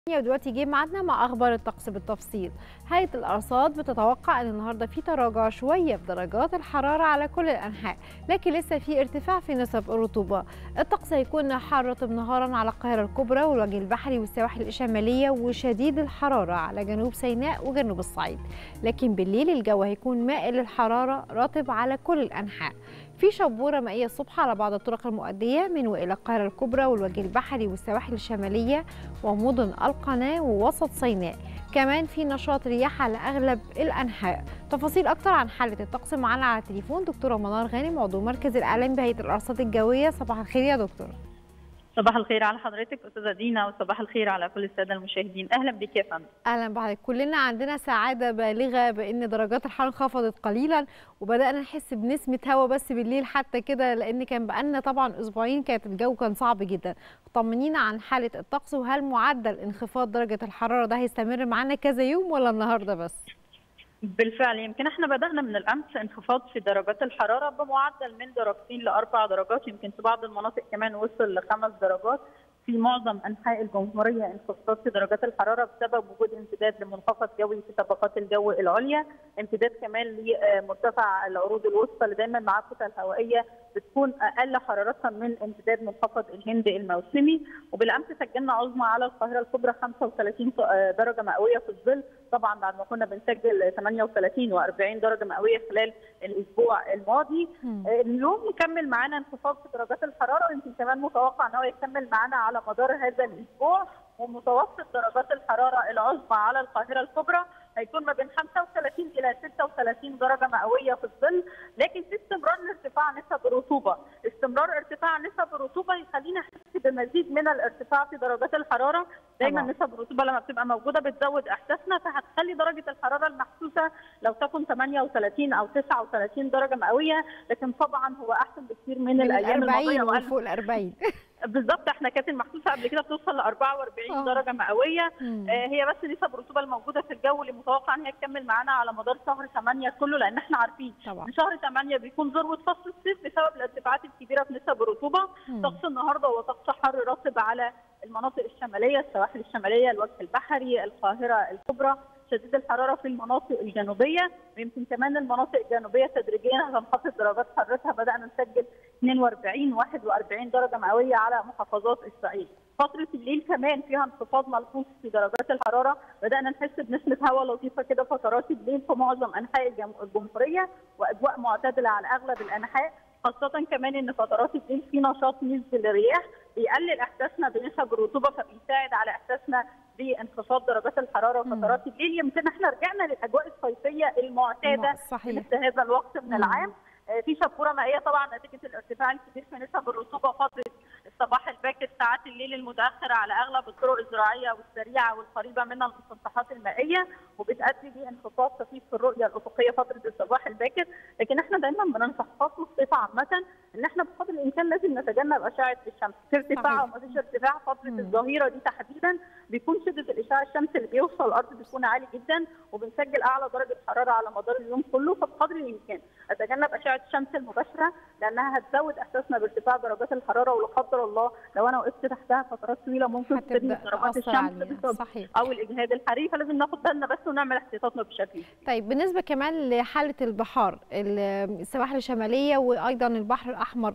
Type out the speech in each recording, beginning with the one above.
ودلوقتي جه ميعادنا مع اخبار الطقس بالتفصيل هيئه الارصاد بتتوقع ان النهارده في تراجع شويه في درجات الحراره على كل الانحاء لكن لسه في ارتفاع في نسب الرطوبه الطقس هيكون حار رطب نهارا على القاهره الكبرى والوجه البحري والسواحل الشماليه وشديد الحراره على جنوب سيناء وجنوب الصعيد لكن بالليل الجو هيكون مائل للحراره رطب على كل الانحاء في شبوره مائيه الصبح على بعض الطرق المؤديه من والى القاهره الكبرى والوجه البحري والسواحل الشماليه ومدن القناه ووسط سيناء كمان في نشاط رياح على اغلب الانحاء تفاصيل اكتر عن حاله الطقس معانا على التليفون دكتوره منار غانم عضو مركز الاعلام بهيئه الارصاد الجويه صباح الخير يا دكتوره صباح الخير على حضرتك استاذه دينا وصباح الخير على كل الساده المشاهدين اهلا بك يا فندم اهلا بحضرتك كلنا عندنا سعاده بالغه بان درجات الحراره انخفضت قليلا وبدانا نحس بنسمه هواء بس بالليل حتى كده لان كان بقالنا طبعا اسبوعين كانت الجو كان صعب جدا طمنينا عن حاله الطقس وهل معدل انخفاض درجه الحراره ده هيستمر معانا كذا يوم ولا النهارده بس بالفعل يمكن احنا بدانا من الامس انخفاض في درجات الحراره بمعدل من درجتين لاربع درجات يمكن في بعض المناطق كمان وصل لخمس درجات في معظم انحاء الجمهوريه انخفاض في درجات الحراره بسبب وجود امتداد لمنخفض جوي في طبقات الجو العليا، امتداد كمان لمرتفع العروض الوسطى اللي دايما معاه كتل هوائيه بتكون اقل حرارتها من امتداد منخفض الهند الموسمي، وبالامس سجلنا عظمى على القاهره الكبرى 35 درجه مئويه في الظل، طبعا بعد ما كنا بنسجل 38 و40 درجه مئويه خلال الاسبوع الماضي. م. اليوم مكمل معانا انخفاض في درجات الحراره ويمكن كمان متوقع ان هو يكمل معانا على مدار هذا الاسبوع ومتوسط درجات الحراره العظمى على القاهره الكبرى هيكون ما بين 35 الى 36 درجه مئويه في الظل لكن في استمرار لارتفاع نسب الرطوبه، استمرار ارتفاع نسب الرطوبه يخلينا نحس بمزيد من الارتفاع في درجات الحراره، دايما طبعا. نسب الرطوبه لما بتبقى موجوده بتزود احساسنا فهتخلي درجه الحراره المحسوسه لو تكن 38 او 39 درجه مئويه، لكن طبعا هو احسن بكثير من, من الايام الماضيه وفوق ال 40 بالظبط احنا كانت المحسوسه قبل كده بتوصل ل 44 أوه. درجه مئويه آه هي بس نسب الرطوبه الموجوده في الجو اللي متوقع ان هي تكمل معانا على مدار شهر 8 كله لان احنا عارفين ان شهر 8 بيكون ذروه فصل الصيف بسبب الارتفاعات الكبيره في نسب الرطوبه طقس النهارده هو طقس حر رطب على المناطق الشماليه السواحل الشماليه الوجه البحري القاهره الكبرى شديد الحراره في المناطق الجنوبيه ويمكن كمان المناطق الجنوبيه تدريجيا هتنخفض درجات حرارتها بدانا نسجل 42 41 درجه مئويه على محافظات الصعيد. فتره الليل كمان فيها انخفاض ملحوظ في درجات الحراره بدانا نحس بنسمه هواء لطيفه كده فترات الليل في معظم انحاء الجمهوريه واجواء معتدله على اغلب الانحاء خاصة كمان ان فترات الليل في نشاط نسبي للرياح بيقلل احساسنا بنسب الرطوبه فبيساعد على احساسنا بانخفاض درجات الحراره فترات الليل يمكن احنا رجعنا للاجواء الصيفيه المعتاده صحيح. مثل هذا الوقت من العام في شبوره مائيه طبعا نتيجه الارتفاع الكبير في نسب الرطوبه فتره الصباح الباكر ساعات الليل المتاخره على اغلب الطرق الزراعيه والسريعه والقريبه من المسطحات المائيه وبتؤدي لانخفاض خفيف في الرؤيه الافقيه فتره الصباح الباكر لكن احنا دايما بننصح فصل الصيف عامه ان احنا بقدر الامكان لازم نتجنب اشعه الشمس في ارتفاع وما فيش ارتفاع فتره الظهيره دي تحديدا بيكون شده الاشعاع الشمس اللي بيوصل الارض بيكون عالي جدا وبنسجل اعلى درجه حراره على مدار اليوم كله فبقدر الامكان اتجنب اشعه الشمس المباشره لانها هتزود احساسنا بارتفاع درجات الحراره ولا قدر الله لو انا وقفت تحتها فترات طويله ممكن تصيبني ضربات الشمس صحيح. او الاجهاد الحراري فلازم ناخد بالنا بس ونعمل احتياطاتنا بشكل طيب بالنسبه كمان لحاله البحار السواحل الشماليه وايضا البحر الاحمر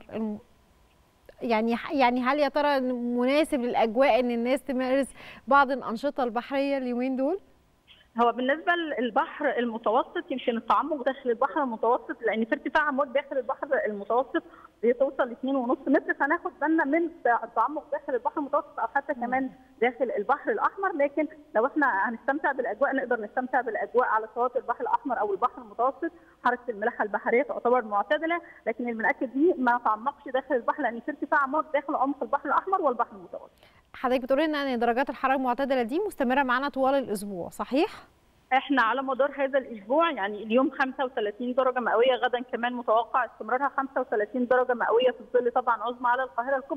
يعني يعني هل يا ترى مناسب للاجواء ان الناس تمارس بعض الانشطه البحريه اليومين دول؟ هو بالنسبه للبحر المتوسط يمكن التعمق داخل البحر المتوسط لان في ارتفاع امواج داخل البحر المتوسط بتوصل ل 2.5 متر فناخد بالنا من التعمق داخل البحر المتوسط او حتى كمان داخل البحر الاحمر لكن لو احنا هنستمتع بالاجواء نقدر نستمتع بالاجواء على شواطئ البحر الاحمر او البحر المتوسط حركه الملاحه البحريه تعتبر معتدله لكن المناكب دي ما تعمقش داخل البحر لان في ارتفاع امواج داخل عمق البحر الاحمر والبحر المتوسط. حضرتك بتقولي لنا ان درجات الحراره المعتدله دي مستمره معانا طوال الاسبوع صحيح؟ احنا على مدار هذا الاسبوع يعني اليوم 35 درجه مئويه غدا كمان متوقع استمرارها 35 درجه مئويه في الظل طبعا عظمى على القاهره الكبرى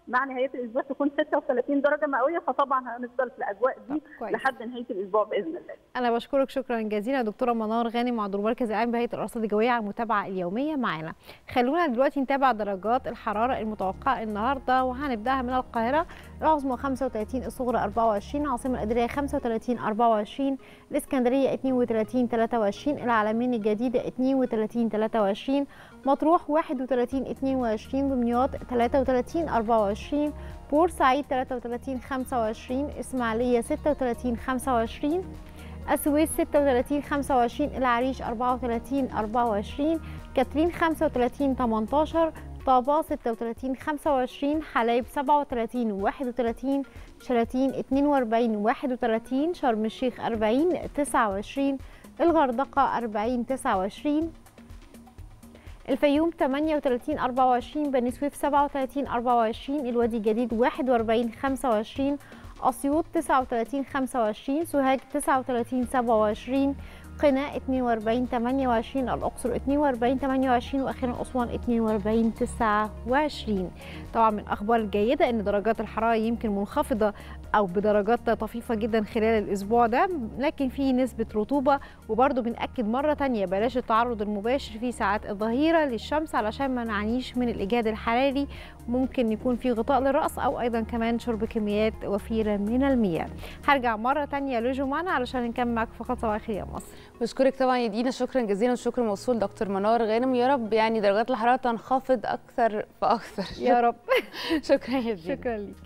مع نهايه الاسبوع تكون 36 درجه مئويه فطبعا هنفضل في الاجواء دي كويس. لحد نهايه الاسبوع باذن الله انا بشكرك شكرا جزيلا دكتوره منار غانم عضو المركز العام بهيئه الارصاد الجويه على المتابعه اليوميه معانا خلونا دلوقتي نتابع درجات الحراره المتوقعه النهارده وهنبداها من القاهره العظمى 35 الصغرى 24 العاصمه الاداريه 35 24 الاسكندريه 32 23 العلمين الجديده 32 23 مطروح 31 22 دمياط 33 24 بورسعيد 33 25 اسماعيليه 36 25 السويس 36 25 العريش 34 24 كاترين 35 18 طابا 36 25 حلايب 37 31 شلاتين 42 31 شرم الشيخ 40 29 الغردقة 40 29 الفيوم 38 24 بني سويف 37 24 الوادي الجديد 41 25 أسيوط 39 25 سوهاج 39 27 قنا 42 28 الأقصر 42 28 وأخيرا أسوان 42 29 طبعا من الأخبار الجيدة أن درجات الحرارة يمكن منخفضة أو بدرجات طفيفة جدا خلال الأسبوع ده لكن في نسبة رطوبة وبرضه بنأكد مرة تانية بلاش التعرض المباشر في ساعات الظهيرة للشمس علشان ما نعانيش من الإجهاد الحراري ممكن يكون في غطاء للرأس أو أيضا كمان شرب كميات وفيرة من المياه هرجع مرة تانية لجمانة علشان نكمل معاكم فقط صباح الخير يا مصر بشكرك طبعا يا دينا شكرا جزيلا وشكر موصول دكتور منار غانم يا رب يعني درجات الحراره تنخفض اكثر فاكثر يا رب شكرا يا دينا شكرا لك